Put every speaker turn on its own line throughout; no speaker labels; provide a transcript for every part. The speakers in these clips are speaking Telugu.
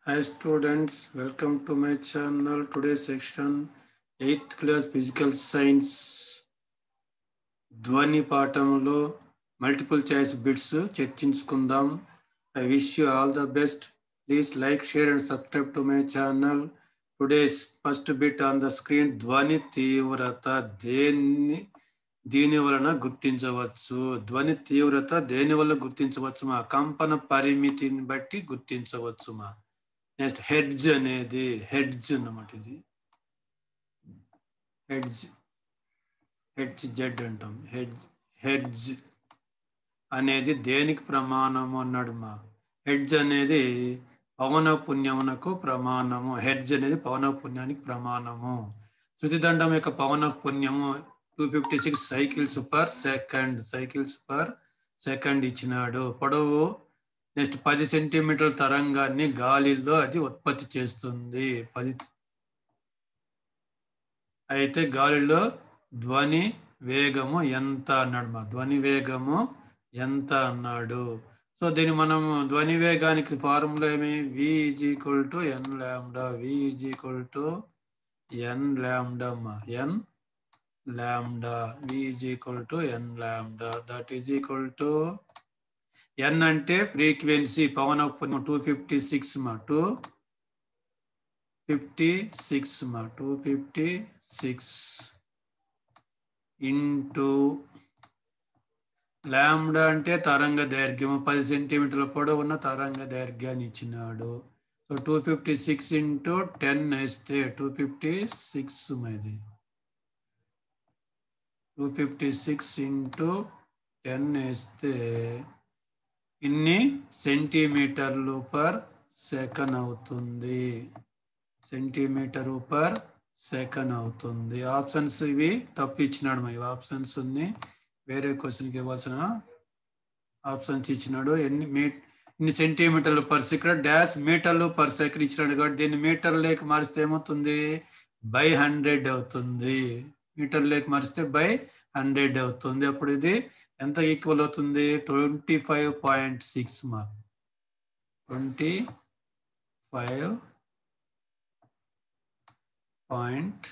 Hi students, welcome to my channel. Today's section 8th class physical science ధ్వని పాఠంలో మల్టిపుల్ చాయిస్ బిట్స్ చర్చించుకుందాం I wish you all the best please like share and subscribe to my channel today's first bit on the screen ధ్వని తీవ్రత దేన్ని దీని వలన గుర్తించవచ్చు ధ్వని తీవ్రత దేని వల్ల గుర్తించవచ్చు మా కంపన పరిమితిని బట్టి గుర్తించవచ్చు మా నెక్స్ట్ హెడ్జ్ అనేది హెడ్జ్ అన్నమాట ఇది హెడ్జ్ హెడ్జ్ జెడ్ అంటాం హెడ్జ్ హెడ్జ్ అనేది దేనికి ప్రమాణము అన్నాడు మా హెడ్జ్ అనేది పవన పుణ్యమునకు ప్రమాణము హెడ్జ్ అనేది పవన పుణ్యానికి ప్రమాణము శృతిదండం యొక్క పవన పుణ్యము two fifty six cycles per second cycles per second ఇచ్చినాడు పొడవు నెక్స్ట్ పది సెంటీమీటర్ల తరంగాన్ని గాలిలో అది ఉత్పత్తి చేస్తుంది పది అయితే గాలిలో ధ్వని వేగము ఎంత అన్నాడు మా ధ్వని వేగము ఎంత అన్నాడు సో దీన్ని మనం ధ్వని వేగానికి ఫార్ములా ఏమి v is equal to N lambda we is equal to N lambda మా n lambda we is equal to N lambda that is equal to n అంటే ఫ్రీక్వెన్సీ పవన్ టూ ఫిఫ్టీ సిక్స్ మా టూ ఫిఫ్టీ సిక్స్ మా two fifty six into lambda అంటే తరంగ దైర్ఘ్యం పది సెంటీమీటర్ల పొడవు ఉన్న తరంగ దైర్ఘ్యాన్ని ఇచ్చినాడు so two fifty six into ten వేస్తే టూ ఫిఫ్టీ సిక్స్ ఇది two fifty six into ten వేస్తే ఇన్ని సెంటీమీటర్లు పర్ సెకండ్ అవుతుంది సెంటీమీటర్ పర్ సెకండ్ అవుతుంది ఆప్షన్స్ ఇవి తప్పు ఇచ్చినాడు మా ఆప్షన్స్ ఉన్నాయి వేరే క్వశ్చన్కి ఇవ్వాల్సిన ఆప్షన్స్ ఇచ్చినాడు ఎన్ని మీ ఇన్ని సెంటీమీటర్లు పర్ సెకండ్ డాష్ మీటర్లు పర్ సెకండ్ ఇచ్చినాడు కాబట్టి దీన్ని మీటర్ లేక మారిస్తే ఏమవుతుంది బై హండ్రెడ్ అవుతుంది మీటర్ లేక మారిస్తే బై హండ్రెడ్ అవుతుంది అప్పుడు ఇది ఎంత ఈక్వల్ అవుతుంది ట్వంటీ ఫైవ్ పాయింట్ సిక్స్ మా ట్వంటీ ఫైవ్ పాయింట్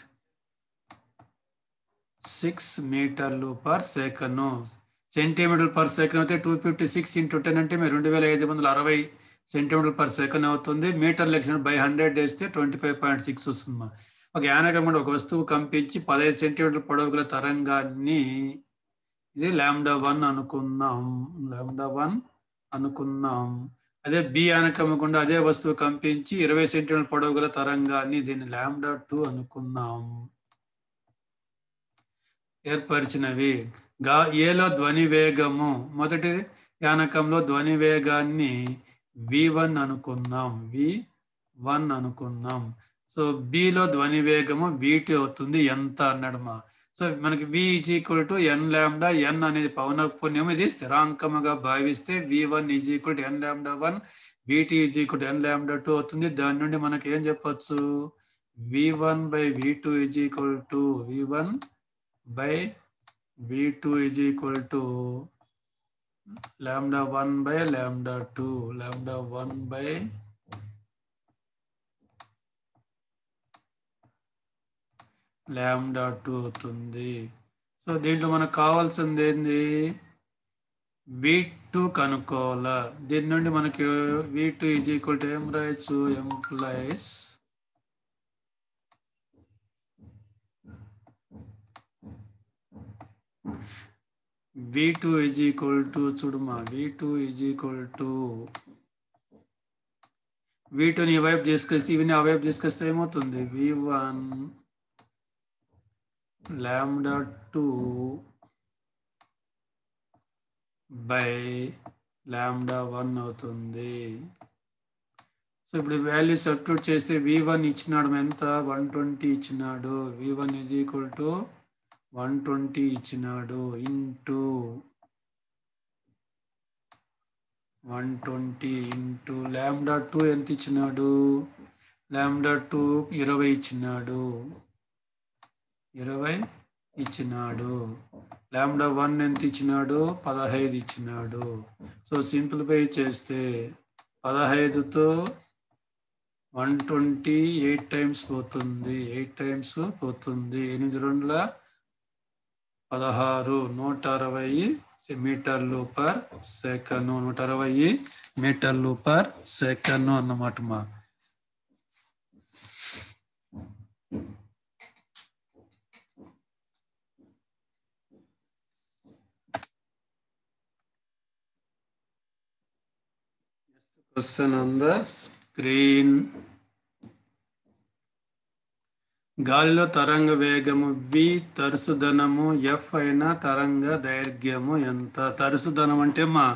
సిక్స్ మీటర్లు per second centimetre per second అయితే two fifty six into ten అంటే మీరు రెండు వేల ఐదు వందల అరవై సెంటీమీటర్ పర్ సెకండ్ అవుతుంది మీటర్ లెక్షన్ బై హండ్రెడ్ వేస్తే ట్వంటీ ఫైవ్ పాయింట్ సిక్స్ వస్తుంది ఒక యానకం ఒక వస్తువు కంపించి పదహైదు సెంటీమీటర్ పొడవు గల తరంగాన్ని ఇది ల్యాండా వన్ అనుకున్నాం ల్యాండా వన్ అనుకున్నాం అదే బి అనకమ్మకుండా అదే వస్తువు కంపించి ఇరవై సెంటీమీటర్ పొడవు గల తరంగాన్ని దీన్ని ల్యాండా టూ అనుకున్నాం ఏర్పరిచినవి గా ఏలో ధ్వని వేగము మొదటి యానకంలో ధ్వని వేగాన్ని వి వన్ అనుకున్నాం వి వన్ అనుకున్నాం సో బిలో ధ్వని వేగము వీటి అవుతుంది ఎంత అన్నాడు మా సో మనకి v is equal to N lambda n అనేది పవన పుణ్యం ఇది స్థిరాంకముగా భావిస్తే v one is equal to N lambda one v two is equal to N lambda two అవుతుంది దాని నుండి మనకి ఏం చెప్పొచ్చు v one by v two is equal to v one by v two is equal to lambda one by lambda two lambda one by lambda two అవుతుంది సో దీంట్లో మనకు కావాల్సింది ఏంది వి టూ కనుక్కోవాలా దీని నుండి మనకి v two is equal to ఏం రాయొచ్చు employees v two is equal to చూడమా v two is equal to v టూని ఈ వైపు తీసుకొస్తే ఇవన్నీ ఆ వైపు తీసుకొస్తే ఏమవుతుంది v one lambda 2 by lambda one అవుతుంది సో ఇప్పుడు వాల్యూ సబ్స్టిట్యూట్ చేస్తే వి వన్ ఇచ్చినాడు ఎంత వన్ ట్వంటీ ఇచ్చినాడు v one is equal to one twenty ఇచ్చినాడు into one twenty into lambda two ఎంత ఇచ్చినాడు లాంబ్డా టూ ఇరవై ఇచ్చినాడు ఇరవై ఇచ్చినాడు లాంబ్డా వన్ ఎంత ఇచ్చినాడు పదహైదు ఇచ్చినాడు సో సింప్లిఫై చేస్తే పదహైదుతో వన్ ట్వంటీ ఎయిట్ టైమ్స్ పోతుంది ఎయిట్ టైమ్స్ పోతుంది ఎనిమిది రెండుల పదహారు నూట అరవై మీటర్లు పర్ సెకండ్ నూట అరవై మీటర్లు పర్ సెకండ్ అన్నమాట మా క్వశ్చన్ ఆన్ ద స్క్రీన్ గాలిలో తరంగ వేగము వి తరుసుదనము ఎఫ్ అయిన తరంగ దైర్ఘ్యము ఎంత తరుసుదనం అంటే మా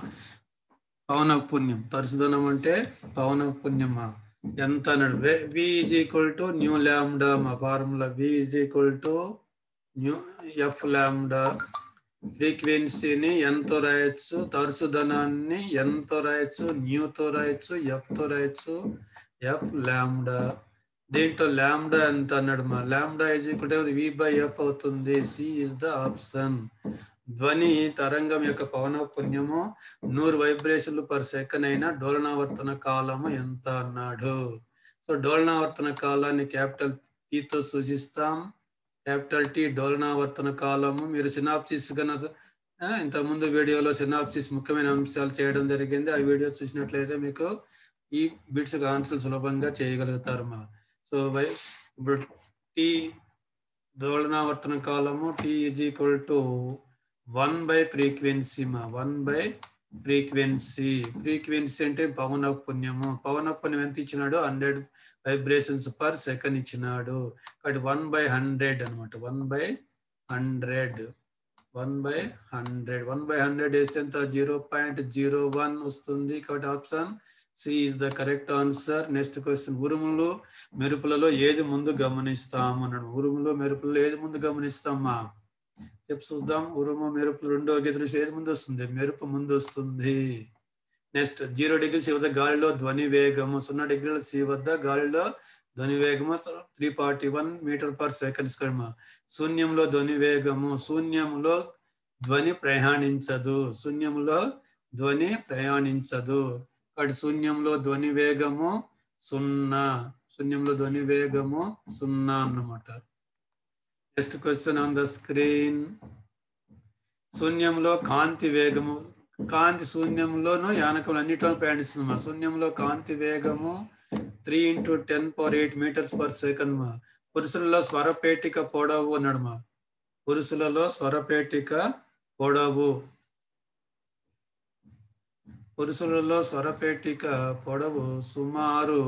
పవన పుణ్యం తరుసుదనం అంటే పవన పుణ్యమా ఎంత అన్నాడు v is equal to nu lambda మా formula v is equal to nu f lambda ఫ్రీక్వెన్సీని ఎంతో రాయొచ్చు తరుసుదనాన్ని ఎంతో రాయొచ్చు న్యూతో రాయొచ్చు ఎఫ్తో రాయొచ్చు ఎఫ్ ల్యాండా దీంట్లో ల్యాండా ఎంత అన్నాడు మా lambda is equal v by f అవుతుంది సి ఇస్ ద ఆప్షన్ ధ్వని తరంగం యొక్క పవన పుణ్యము నూరు వైబ్రేషన్లు పర్ సెకండ్ అయినా డోలనావర్తన కాలము ఎంత అన్నాడు సో డోలనావర్తన కాలాన్ని క్యాపిటల్ టీతో సూచిస్తాం క్యాపిటల్ టీ డోలనావర్తన కాలము మీరు సినాప్సిస్ కన్నా ఇంతకుముందు వీడియోలో సినాప్సిస్ ముఖ్యమైన అంశాలు చేయడం జరిగింది ఆ వీడియో చూసినట్లయితే మీకు ఈ బిట్స్ ఆన్సర్ సులభంగా చేయగలుగుతారు మా సో వై ఇప్పుడు టీ డోలనావర్తన కాలము t is equal to one by frequency మా వన్ బై ఫ్రీక్వెన్సీ ఫ్రీక్వెన్సీ అంటే పవన పుణ్యము పవన పుణ్యం ఎంత ఇచ్చినాడు హండ్రెడ్ వైబ్రేషన్స్ పర్ సెకండ్ ఇచ్చినాడు కాబట్టి వన్ బై హండ్రెడ్ అనమాట one by hundred one by hundred one by hundred వేస్తే ఎంత జీరో పాయింట్ జీరో వన్ వస్తుంది కాబట్టి option c is the correct answer next question ఉరుములు మెరుపులలో ఏది ముందు గమనిస్తాం అన్నాడు ఉరుములు మెరుపులలో ఏది ముందు గమనిస్తామా చెప్పు చూద్దాం ఉరుము మెరుపు రెండో గీతలు ఏది ముందు వస్తుంది మెరుపు ముందు వస్తుంది నెక్స్ట్ జీరో డిగ్రీ సి వద్ద గాలిలో ధ్వని వేగము సున్నా డిగ్రీల సి వద్ద గాలిలో ధ్వని వేగము three forty one metre per second square శూన్యంలో ధ్వని వేగము శూన్యంలో ధ్వని ప్రయాణించదు శూన్యంలో ధ్వని ప్రయాణించదు అటు శూన్యంలో ధ్వని వేగము సున్నా శూన్యంలో ధ్వని వేగము సున్నా అన్నమాట next question on the screen శూన్యంలో కాంతి వేగము కాంతి శూన్యంలోనూ యానకం అన్నిట్లో ప్రయాణిస్తుంది శూన్యంలో కాంతి వేగము three into ten power eight metres per second మా పురుషులలో స్వరపేటిక పొడవు అన్నాడు మా పురుషులలో స్వరపేటిక పొడవు పురుషులలో స్వరపేటిక పొడవు సుమారు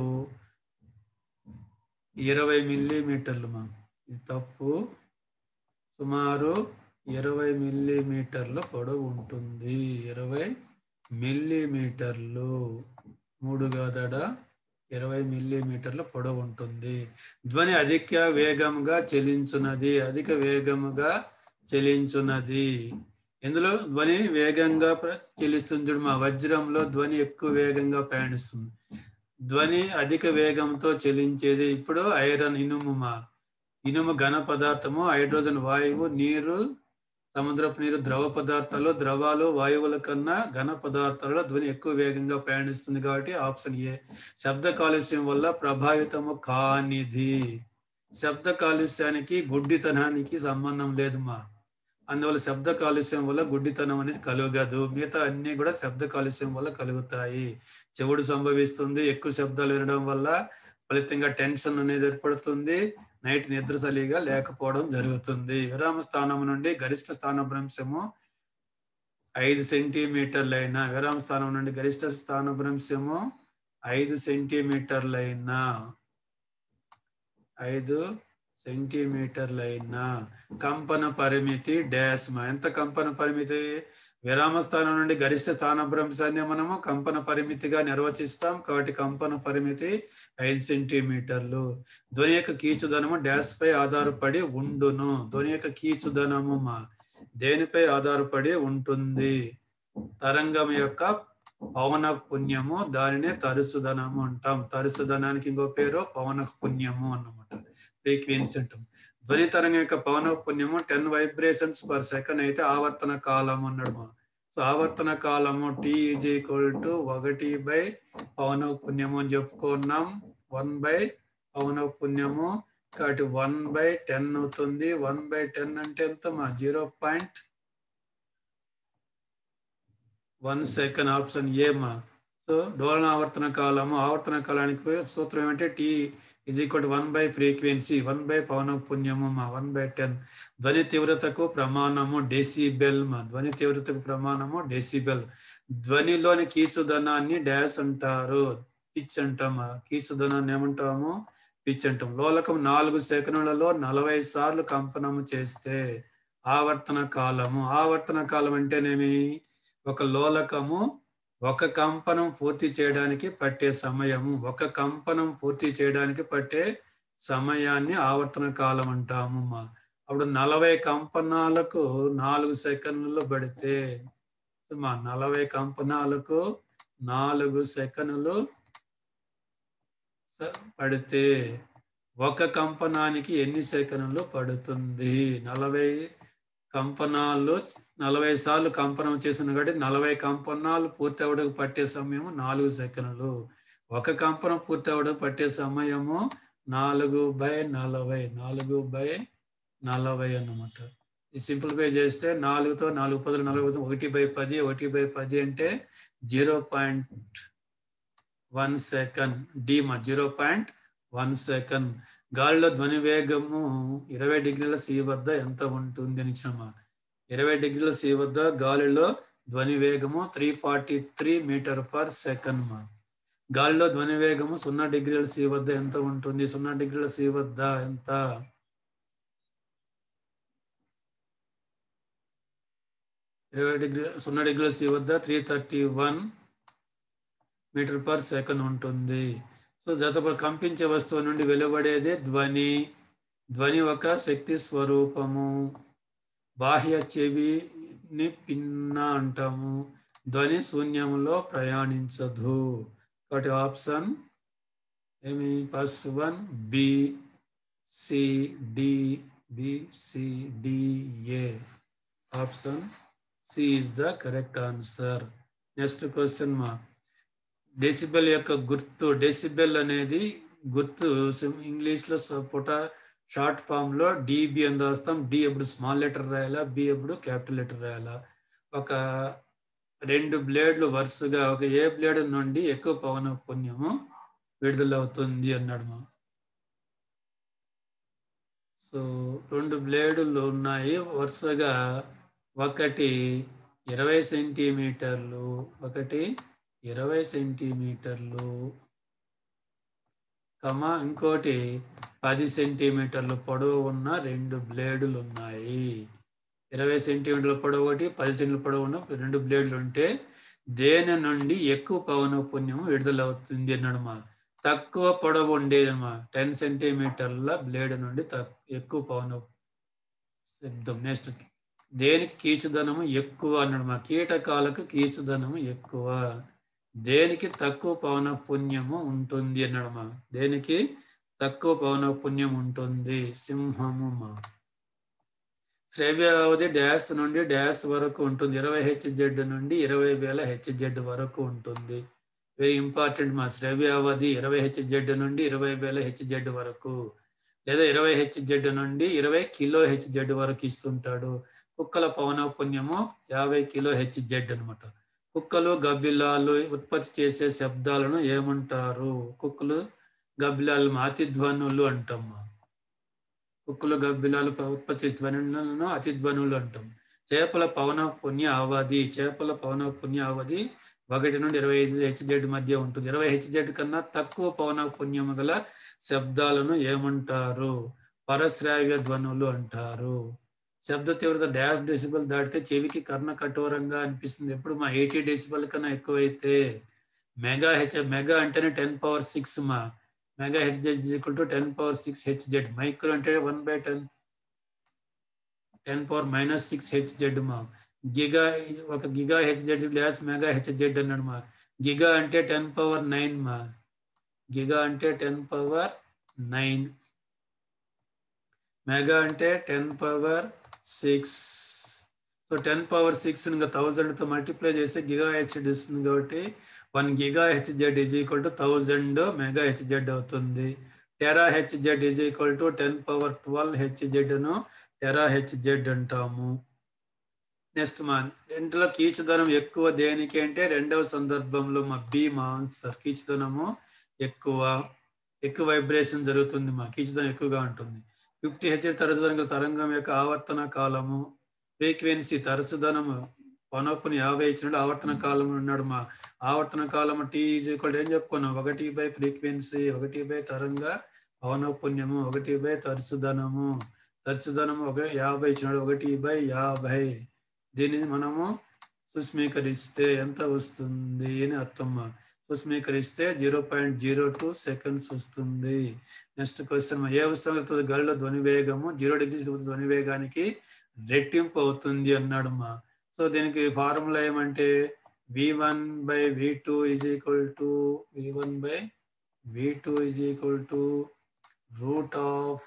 ఇరవై మిల్లీమీటర్లు మా ఇది తప్పు సుమారు ఇరవై మిల్లీమీటర్ల పొడవు ఉంటుంది ఇరవై మిల్లీమీటర్లు మూడు గదడ ఇరవై మిల్లీమీటర్ల పొడవు ఉంటుంది ధ్వని అధిక వేగంగా చెలించున్నది అధిక వేగముగా చెలించున్నది ఇందులో ధ్వని వేగంగా చెల్లిస్తుంది చూడు మా వజ్రంలో ధ్వని ఎక్కువ వేగంగా ప్రయాణిస్తుంది ధ్వని అధిక వేగంతో చెలించేది ఇప్పుడు ఐరన్ ఇనుము మా ఇనుము ఘన పదార్థము హైడ్రోజన్ వాయువు నీరు సముద్రపు నీరు ద్రవ పదార్థాలు ద్రవాలు వాయువుల కన్నా ఘన పదార్థాలలో ధ్వని ఎక్కువ వేగంగా ప్రయాణిస్తుంది కాబట్టి ఆప్షన్ ఏ శబ్ద కాలుష్యం వల్ల ప్రభావితము కానిది శబ్ద కాలుష్యానికి గుడ్డితనానికి సంబంధం లేదు మా అందువల్ల శబ్ద కాలుష్యం వల్ల గుడ్డితనం అనేది కలుగదు మిగతా అన్ని కూడా శబ్ద కాలుష్యం వల్ల కలుగుతాయి చెవుడు సంభవిస్తుంది ఎక్కువ శబ్దాలు వినడం వల్ల ఫలితంగా టెన్షన్ అనేది ఏర్పడుతుంది నైట్ నిద్ర సరిగా లేకపోవడం జరుగుతుంది విరామ స్థానం నుండి గరిష్ట స్థాన భ్రంశము ఐదు సెంటీమీటర్లైన విరామ స్థానం నుండి గరిష్ట స్థాన భ్రంశము ఐదు సెంటీమీటర్లైన ఐదు సెంటీమీటర్లైన కంపన పరిమితి డాష్ ఎంత కంపన పరిమితి విరామ స్థానం నుండి గరిష్ట స్థాన భ్రంశాన్ని మనము కంపన పరిమితిగా నిర్వచిస్తాం కాబట్టి కంపన పరిమితి ఐదు సెంటీమీటర్లు ధ్వని యొక్క కీచుదనము డాష్ పై ఆధారపడి ఉండును ధ్వని యొక్క కీచుదనము మా దేనిపై ఆధారపడి ఉంటుంది తరంగం యొక్క పవన పుణ్యము దానినే తరుసుదనము అంటాం తరుసుదనానికి ఇంకో పేరు పవన పుణ్యము అన్నమాట ఫ్రీక్వెన్సీ అంటాం ధ్వని తరంగం యొక్క పవన పుణ్యము టెన్ వైబ్రేషన్స్ పర్ సెకండ్ అయితే ఆవర్తన కాలం అన్నాడు సో ఆవర్తన కాలము టీ ఈజ్ ఈక్వల్ టు ఒకటి బై పవన పుణ్యము అని చెప్పుకున్నాం వన్ బై పవన పుణ్యము కాబట్టి వన్ బై టెన్ అవుతుంది వన్ బై టెన్ అంటే ఎంత మా zero point one second option a మా సో డోలన ఆవర్తన కాలము ఆవర్తన కాలానికి సూత్రం ఏమంటే t is equal one by frequency one by పవన పుణ్యము మా వన్ బై టెన్ ధ్వని తీవ్రతకు ప్రమాణము డెసిబెల్ మా ధ్వని తీవ్రతకు ప్రమాణము డెసిబెల్ ధ్వనిలోని కీచుదనాన్ని డాష్ అంటారు పిచ్ అంటామా కీచుదనాన్ని ఏమంటాము పిచ్ అంటాం లోలకం నాలుగు సెకండ్లలో నలభై సార్లు కంపనము చేస్తే ఆవర్తన కాలము ఆవర్తన కాలం అంటేనేమి ఒక లోలకము ఒక కంపనం పూర్తి చేయడానికి పట్టే సమయము ఒక కంపనం పూర్తి చేయడానికి పట్టే సమయాన్ని ఆవర్తన కాలం అంటాము మా అప్పుడు నలభై కంపనాలకు నాలుగు సెకండ్లు పడితే మా నలభై కంపనాలకు నాలుగు సెకండ్లు పడితే ఒక కంపనానికి ఎన్ని సెకండ్లు పడుతుంది నలభై కంపనాలు నలభై సార్లు కంపనం చేసిన కాబట్టి నలభై కంపనాలు పూర్తి అవ్వడానికి పట్టే సమయము నాలుగు సెకండ్లు ఒక కంపనం పూర్తి అవ్వడం పట్టే సమయము నాలుగు బై నలభై నాలుగు బై నలభై అన్నమాట ఇది సింప్లిఫై చేస్తే నాలుగుతో నాలుగు పదులు నలభై ఒకటి బై పది ఒకటి బై పది అంటే జీరో పాయింట్ వన్ సెకండ్ డీమా జీరో పాయింట్ వన్ సెకండ్ గాలిలో ధ్వని వేగము ఇరవై డిగ్రీల సి వద్ద ఎంత ఉంటుంది అని ఇచ్చినమా ఇరవై డిగ్రీల సి వద్ద గాలిలో ధ్వని వేగము three forty three metre per second మా గాలిలో ధ్వని వేగము సున్నా డిగ్రీల సి వద్ద ఎంత ఉంటుంది సున్నా డిగ్రీల సి వద్ద ఎంత ఇరవై డిగ్రీ సున్నా డిగ్రీల సి వద్ద three thirty one metre per second ఉంటుంది సో జత కంపించే వస్తువు నుండి వెలువడేదే ధ్వని ధ్వని ఒక శక్తి స్వరూపము బాహ్య చెవిని పిన్న అంటాము ధ్వని శూన్యంలో ప్రయాణించదు కాబట్టి ఆప్షన్ ఏమి first one b c d b c d a option c is the correct answer next question మా డెసిబెల్ యొక్క గుర్తు డెసిబెల్ అనేది గుర్తు ఇంగ్లీష్లో పుట షార్ట్ ఫామ్లో డిబి అని రాస్తాం డి ఎప్పుడు స్మాల్ లెటర్ రాయాలా బి ఎప్పుడు క్యాపిటల్ లెటర్ రాయాలా ఒక రెండు బ్లేడ్లు వరుసగా ఒక ఏ బ్లేడ్ నుండి ఎక్కువ పవన పుణ్యము విడుదలవుతుంది అన్నాడు మా సో రెండు బ్లేడులు ఉన్నాయి వరుసగా ఒకటి ఇరవై సెంటీమీటర్లు ఒకటి ఇరవై సెంటీమీటర్లు కమా ఇంకోటి పది సెంటీమీటర్లు పొడవు ఉన్న రెండు బ్లేడులు ఉన్నాయి ఇరవై సెంటీమీటర్ల పొడవు ఒకటి పది సెంటీమీటర్ల పొడవు ఉన్న రెండు బ్లేడ్లు ఉంటే దేని నుండి ఎక్కువ పవన పుణ్యం విడుదలవుతుంది అన్నాడు మా తక్కువ పొడవు ఉండేదమ్మా టెన్ సెంటీమీటర్ల బ్లేడ్ నుండి ఎక్కువ పవన శబ్దం నెక్స్ట్ దేనికి కీచుదనము ఎక్కువ అన్నాడు మా కీటకాలకు కీచుదనము ఎక్కువ దేనికి తక్కువ పవన పుణ్యము ఉంటుంది అన్నాడు మా దేనికి తక్కువ పవన పుణ్యం ఉంటుంది సింహము మా శ్రవ్య అవధి డ్యాష్ నుండి డ్యాష్ వరకు ఉంటుంది ఇరవై హెచ్జెడ్ నుండి ఇరవై వేల హెచ్జెడ్ వరకు ఉంటుంది వెరీ ఇంపార్టెంట్ మా శ్రవ్య అవధి ఇరవై హెచ్జెడ్ నుండి ఇరవై వేల హెచ్జెడ్ వరకు లేదా ఇరవై హెచ్జెడ్ నుండి ఇరవై కిలో హెచ్జెడ్ వరకు ఇస్తుంటాడు కుక్కల పవన పుణ్యము యాభై కిలో హెచ్జెడ్ అనమాట కుక్కలు గబ్బిలాలు ఉత్పత్తి చేసే శబ్దాలను ఏమంటారు కుక్కలు గబ్బిలాలు అతిధ్వనులు అంటాం కుక్కలు గబ్బిలాలు ఉత్పత్తి చేసే ధ్వనులను అతిధ్వనులు అంటాం చేపల పవన పుణ్య అవధి చేపల పవన పుణ్య అవధి ఒకటి నుండి ఇరవై ఐదు హెచ్జెడ్ మధ్య ఉంటుంది ఇరవై హెచ్జెడ్ కన్నా తక్కువ పవన పుణ్యము గల శబ్దాలను ఏమంటారు పరశ్రావ్య ధ్వనులు అంటారు శబ్ద తీవ్రత డాష్ డెసిబల్ దాటితే చెవికి కర్ణ కఠోరంగా అనిపిస్తుంది ఎప్పుడు మా ఎయిటీ డెసిబల్ కన్నా ఎక్కువైతే మెగా హెచ్ మెగా అంటేనే టెన్ పవర్ సిక్స్ మా mega HZ equal to ten power six HZ micro అంటే one by ten ten power minus six HZ మా గిగా ఒక giga HZ dash mega HZ అన్నాడు మా గిగా అంటే టెన్ పవర్ నైన్ మా గిగా అంటే టెన్ పవర్ నైన్ మెగా అంటే ten power six so ten power six ఇంకా థౌజండ్తో మల్టిప్లై చేస్తే గిగా హెచ్డ్ ఇస్తుంది కాబట్టి one giga Hz is equal to thousand mega HZ అవుతుంది tera HZ is equal to ten power twelve హెచ్జెడ్ను టెరా హెచ్జెడ్ అంటాము నెక్స్ట్ మా రెండులో కీచుదనం ఎక్కువ దేనికి అంటే రెండవ సందర్భంలో మా బి మా ఆన్సర్ కీచుదనము ఎక్కువ ఎక్కువ వైబ్రేషన్ జరుగుతుంది మా కీచుదనం ఎక్కువగా ఉంటుంది ఫిఫ్టీ హెచ్ తరచుదనం గల తరంగం యొక్క ఆవర్తన కాలము ఫ్రీక్వెన్సీ తరచుదనము పనొప్పుని యాభై ఇచ్చినప్పుడు ఆవర్తన కాలం ఉన్నాడు మా ఆవర్తన కాలము టీ ఈజ్ ఈక్వల్ ఏం చెప్పుకున్నాం ఒకటి బై ఫ్రీక్వెన్సీ ఒకటి బై తరంగ పవనపుణ్యము ఒకటి బై తరచుదనము తరచుదనము ఒక యాభై ఇచ్చినాడు ఒకటి బై యాభై దీనిని మనము సుస్మీకరిస్తే ఎంత వస్తుంది అని అర్థం సుస్మీకరిస్తే zero point zero two seconds వస్తుంది నెక్స్ట్ క్వశ్చన్ ఏ ఉష్ణోగ్రత గాలిలో ధ్వని వేగము జీరో డిగ్రీ ధ్వని వేగానికి రెట్టింపు అవుతుంది అన్నాడు మా సో దీనికి ఫార్ములా ఏమంటే v one by v two is equal to v one by v two is equal to root of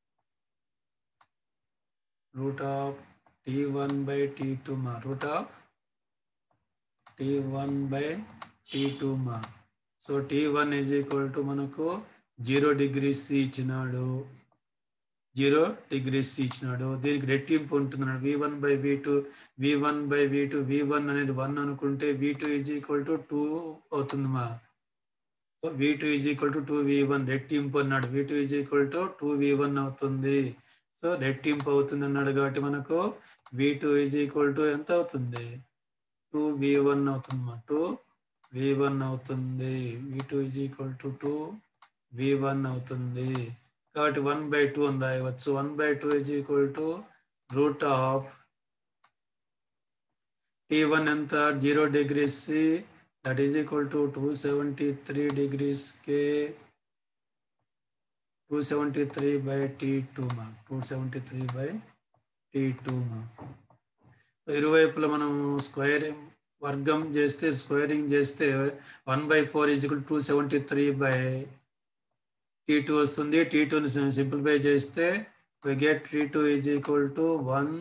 root of tea one by tea two మా root of tea one by tea two మా so t one is equal to మనకు జీరో డిగ్రీస్ ఇచ్చినాడు జీరో డిగ్రీస్ ఇచ్చినాడు దీనికి రెట్టింపు ఉంటున్నాడు v one by v two we one by v two we one అనేది వన్ అనుకుంటే వి two is equal to two అవుతుంది మా so V two is equal to two we one రెట్టింపు అన్నాడు V two is equal to two we one అవుతుంది సో రెట్టింపు అవుతుంది అన్నాడు కాబట్టి మనకు V two is equal to ఎంత అవుతుంది టూ వి వన్ అవుతుంది టూ వి వన్ అవుతుంది V two is equal to two we one అవుతుంది కాబట్టి వన్ బై టూ అని రాయవచ్చు one by two is equal to root of tea one ఎంత zero degrees that is equal to two seventy three degrees కే two seventy three by tea two మా two seventy three by tea two మా ఇరువైపులా మనం స్క్వేరింగ్ వర్గం చేస్తే స్క్వేరింగ్ చేస్తే one by four equal two seventy three by tea two వస్తుంది టీ టూని సింప్లిఫై చేస్తే we get T two is equal to one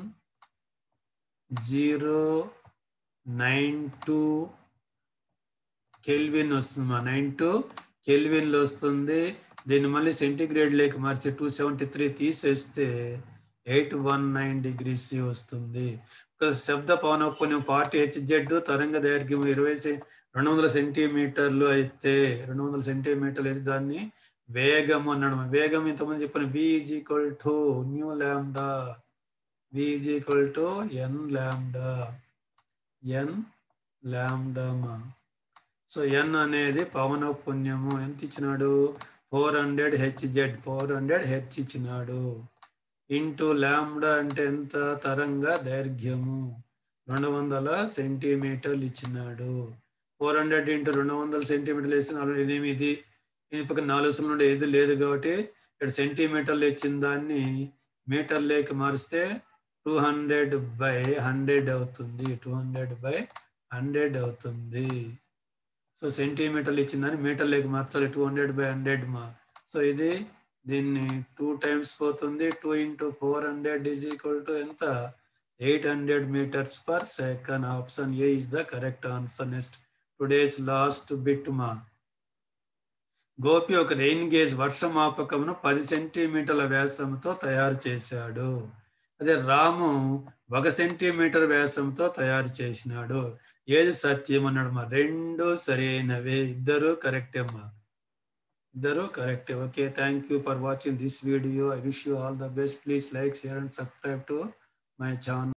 zero nine two kelvin వస్తుంది మా నైన్ టూ కెల్విన్లో వస్తుంది దీన్ని మళ్ళీ సెంటిగ్రేడ్ లేక మార్చి టూ సెవెంటీ త్రీ తీసేస్తే ఎయిట్ వన్ నైన్ డిగ్రీస్ వస్తుంది ఒక శబ్ద పవనపుణ్యం ఫార్టీ హెచ్జెడ్ తరంగ దైర్ఘ్యం ఇరవై రెండు వందల సెంటీమీటర్లు అయితే రెండు వందల సెంటీమీటర్లు అయితే దాన్ని వేగం అన్నాడు వేగం ఇంతమంది చెప్పిన V is equal to nu lambda we is equal to N lambda N ల్యాండమా so ఎన్ అనేది పవన పుణ్యము ఎంత ఇచ్చినాడు four hundred H Z four hundred H ఇచ్చినాడు ఇంటూ ల్యాండా అంటే ఎంత తరంగ దైర్ఘ్యము రెండు వందల సెంటీమీటర్లు ఇచ్చినాడు ఫోర్ హండ్రెడ్ ఇంటూ రెండు వందల సెంటీమీటర్లు వేసి నాలుగు ఎనిమిది పక్కన నాలుగు సున్నా నుండి ఏది లేదు కాబట్టి ఇక్కడ సెంటీమీటర్లు ఇచ్చిన దాన్ని మీటర్లేకి మారిస్తే టూ హండ్రెడ్ బై హండ్రెడ్ అవుతుంది టూ హండ్రెడ్ బై హండ్రెడ్ అవుతుంది సో సెంటీమీటర్లు ఇచ్చిన దాన్ని మీటర్లేకి మార్చాలి టూ హండ్రెడ్ బై హండ్రెడ్ మా సో ఇది దీన్ని టూ టైమ్స్ పోతుంది two into four hundred is equal to ఎంత eight hundred metres per second option A is the correct answer next today's last bit మా గోపి ఒక రెయిన్ గేజ్ వర్షమాపకమును పది సెంటీమీటర్ల వ్యాసంతో తయారు చేశాడు అదే రాము ఒక సెంటీమీటర్ వ్యాసంతో తయారు చేసినాడు ఏది సత్యం అన్నాడు మా రెండు సరైనవే ఇద్దరు కరెక్టే అమ్మా ఇద్దరు కరెక్టే okay thank you for watching this video I wish you all the best please like share and subscribe to my channel